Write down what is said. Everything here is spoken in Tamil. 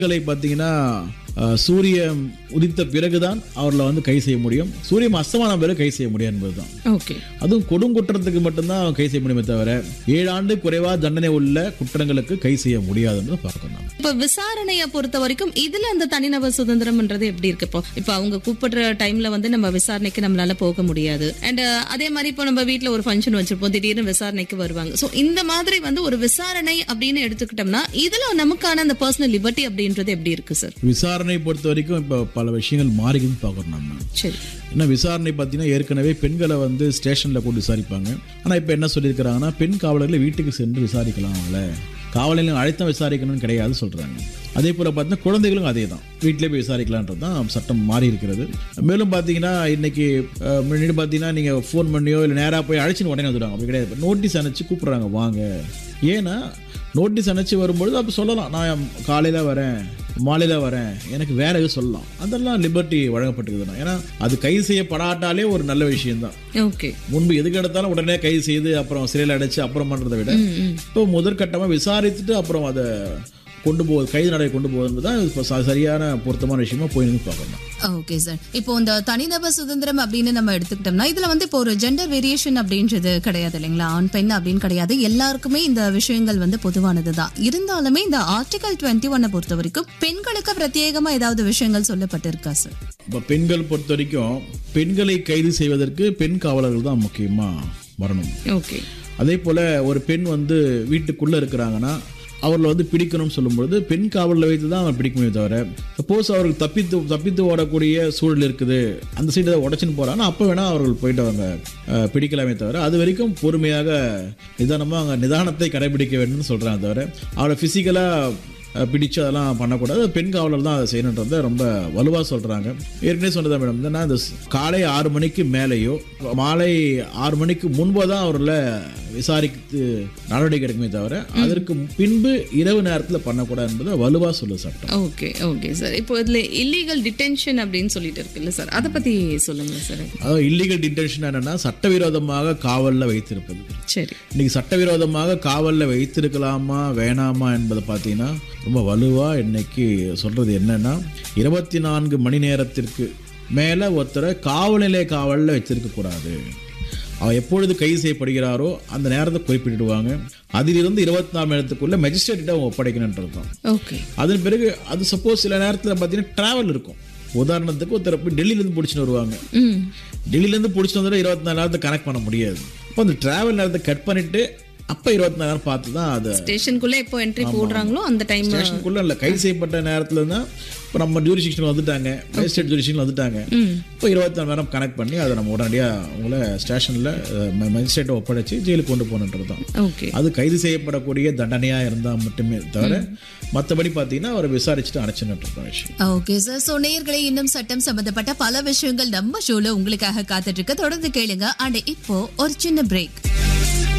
பெண்களை பார்த்தீங்கன்னா அஹ், சூரியன் உதித்த பிறகுதான் அவர்களை வந்து கை செய்ய முடியும் சூரியன் அஸ்தமான பிறகு கை செய்ய முடியும் என்பதுதான் ஓகே அதுவும் கொடுங்குற்றத்துக்கு மட்டும்தான் கை செய்ய முடியுமே தவிர ஏழு ஆண்டு குறைவா தண்டனை உள்ள குற்றங்களுக்கு கை செய்ய முடியாதுன்னு பார்க்கணும் நாம. இப்ப விசாரணைய பொறுத்த வரைக்கும் இதுல அந்த தனிநபர் சுதந்திரம்ன்றது எப்படி இருக்கு இப்போ இப்ப அவங்க கூப்பிடுற டைம்ல வந்து நம்ம விசாரணைக்கு நம்மளால போக முடியாது அண்ட் அதே மாதிரி இப்போ நம்ம வீட்ல ஒரு ஃபங்க்ஷன் வச்சிருப்போம் திடீர்னு விசாரணைக்கு வருவாங்க சோ இந்த மாதிரி வந்து ஒரு விசாரணை அப்படின்னு எடுத்துக்கிட்டோம்னா இதுல நமக்கான அந்த பர்சனல் லிபர்ட்டி அப்படின்றது எப்படி இருக்கு சார் விசாரணை பொறுத்த வரைக்கும் இப்போ பல விஷயங்கள் மாறிக்குதுன்னு பார்க்கணும் நம்ம சரி ஏன்னா விசாரணை பார்த்தீங்கன்னா ஏற்கனவே பெண்களை வந்து ஸ்டேஷனில் கூட்டு விசாரிப்பாங்க ஆனால் இப்போ என்ன சொல்லியிருக்கிறாங்கன்னா பெண் காவலர்களை வீட்டுக்கு சென்று விசாரிக்கலாம் அவங்கள காவலையும் அழைத்தம் விசாரிக்கணும்னு கிடையாது சொல்கிறாங்க அதே போல் பார்த்தீங்கன்னா குழந்தைகளும் அதே தான் வீட்டிலே போய் விசாரிக்கலான்றது தான் சட்டம் மாறி இருக்கிறது மேலும் பார்த்தீங்கன்னா இன்னைக்கு அஹ், முன்னாடி பார்த்தீங்கன்னா நீங்கள் ஃபோன் பண்ணியோ இல்லை நேராக போய் அழைச்சின்னு உடனே வந்துடுவாங்க அப்படி கிடையாது நோட்டீஸ் அனுப்பிச்சு கூப்பிட்றாங்க வாங்க ஏன்னா நோட்டீஸ் அனுப்பிச்சு வரும்பொழுது அப்போ சொல்லலாம் நான் காலையில் வரேன் மாலையில் வரேன் எனக்கு வேற எதுவும் சொல்லலாம் அதெல்லாம் லிபர்ட்டி வழங்கப்பட்டிருக்குதுண்ணா ஏன்னா அது கைது செய்யப்படாட்டாலே ஒரு நல்ல விஷயம்தான் ஓகே முன்பு எதுக்கு எடுத்தாலும் உடனே கைது செய்து அப்புறம் சிறையில் அடைச்சு அப்புறம் பண்ணுறதை விட இப்போ முதற்கட்டமாக விசாரித்துட்டு அப்புறம் அதை கொண்டு போவது கைது நடை கொண்டு போவது தான் இப்போ ச- சரியான பொருத்தமான விஷயமா போய் நின்று பார்க்கணும் ஓகே சார் இப்போ இந்த தனிநபர் சுதந்திரம் அப்படின்னு நம்ம எடுத்துக்கிட்டோம்னா இதுல வந்து இப்போ ஒரு ஜெண்டர் வேரியேஷன் அப்படின்றது கிடையாது இல்லைங்களா ஆண் பெண் அப்படின்னு கிடையாது எல்லாருக்குமே இந்த விஷயங்கள் வந்து பொதுவானது தான் இருந்தாலுமே இந்த ஆர்டிகல் டுவெண்ட்டி ஒன்னை பொறுத்த வரைக்கும் பெண்களுக்கு பிரத்யேகமா ஏதாவது விஷயங்கள் சொல்லப்பட்டிருக்கா சார் இப்போ பெண்கள் பொறுத்த வரைக்கும் பெண்களை கைது செய்வதற்கு பெண் காவலர்கள் தான் முக்கியமாக வரணும் ஓகே அதே போல் ஒரு பெண் வந்து வீட்டுக்குள்ளே இருக்கிறாங்கன்னா அவர்களை வந்து பிடிக்கணும்னு சொல்லும்பொழுது பெண் காவலில் வைத்து தான் அவன் பிடிக்க முடியும் தவிர சப்போஸ் அவர்கள் தப்பித்து தப்பித்து ஓடக்கூடிய சூழல் இருக்குது அந்த சைடு உடச்சின்னு போகிறாங்கன்னா அப்போ வேணால் அவர்கள் போயிட்டு அவங்க அஹ், பிடிக்கலாமே தவிர அது வரைக்கும் பொறுமையாக நிதானமாக அங்கே நிதானத்தை கடைபிடிக்க வேண்டும்னு சொல்கிறாங்க தவிர அவரை ஃபிசிக்கலாக அஹ் பிடிச்சு அதெல்லாம் பண்ணக்கூடாது பெண் காவலர் தான் அதை செய்யணுன்றத ரொம்ப வலுவாக சொல்கிறாங்க ஏற்கனவே சொன்னதா மேடம் என்னன்னா இந்த ஸ்- காலை ஆறு மணிக்கு மேலேயோ மாலை ஆறு மணிக்கு முன்போ தான் அவர்களை விசாரித்து நடவடிக்கை எடுக்குமே தவிர அதற்கு பின்பு இரவு நேரத்தில் பண்ணக்கூடாது என்பதை வலுவாக சொல்லுது சட்டம் ஓகே ஓகே சார் இப்போ இதுல இல்லீகல் டிடென்ஷன் அப்படின்னு சொல்லிட்டு இருக்குல்ல சார் அதை பத்தி சொல்லுங்க சார் அதாவது இல்லீகல் டிடென்ஷன் என்னன்னா சட்டவிரோதமாக காவலில் வைத்திருப்பது சரி இன்னைக்கு சட்டவிரோதமாக காவலில் வைத்திருக்கலாமா வேணாமா என்பதை பார்த்தீங்கன்னா ரொம்ப வலுவாக இன்னைக்கு சொல்கிறது என்னன்னா இருபத்தி நான்கு மணி நேரத்திற்கு மேலே ஒருத்தரை காவல் நிலைய காவலில் வச்சிருக்கக்கூடாது அவர் எப்பொழுது கைது செய்யப்படுகிறாரோ அந்த நேரத்தை குறிப்பிட்டுடுவாங்க அதிலிருந்து இருபத்தி நாலு மணி நேரத்துக்குள்ள மெஜிஸ்ட்ரேட்டிடம் ஒப்படைக்கணுன்றது தான் ஓகே அதன் பிறகு அது சப்போஸ் சில நேரத்தில் பார்த்தீங்கன்னா ட்ராவல் இருக்கும் உதாரணத்துக்கு ஒருத்தர் போய் டெல்லியிலேருந்து பிடிச்சின்னு வருவாங்க ம் டெல்லியிலேருந்து பிடிச்சிட்டு வந்தாலும் இருபத்தி நாலு நேரத்தை கனெக்ட் பண்ண முடியாது அப்போ அந்த டிராவல் நேரத்தை கட் பண்ணிட்டு அப்போ இருபத்தி நாலு நேரம் பார்த்து தான் அதை ஸ்டேஷனுக்குள்ள எப்போ என்ட்ரி போடுறாங்களோ அந்த டைம் ஸ்டேஷனுக்குள்ள இல்லை கைது செய்யப்பட்ட நேரத்தில் தான் இப்போ நம்ம ஜூரிசிக்ஷன் வந்துட்டாங்க மேஜிஸ்ட்ரேட் ஜூரிசிக்ஷன் வந்துட்டாங்க இப்போ இருபத்தி நாலு நேரம் கனெக்ட் பண்ணி அதை நம்ம உடனடியாக உங்களை ஸ்டேஷனில் மேஜிஸ்ட்ரேட்டை ஒப்படைச்சு ஜெயிலுக்கு கொண்டு போகணுன்றது தான் ஓகே அது கைது செய்யப்படக்கூடிய தண்டனையாக இருந்தால் மட்டுமே தவிர மற்றபடி பார்த்தீங்கன்னா அவரை விசாரிச்சுட்டு அடைச்சுன்றது தான் விஷயம் ஓகே சார் சோ நேயர்களே இன்னும் சட்டம் சம்பந்தப்பட்ட பல விஷயங்கள் நம்ம ஷோல உங்களுக்காக காத்துட்டு இருக்கு தொடர்ந்து கேளுங்க அண்ட் இப்போ ஒரு சின்ன பிரேக்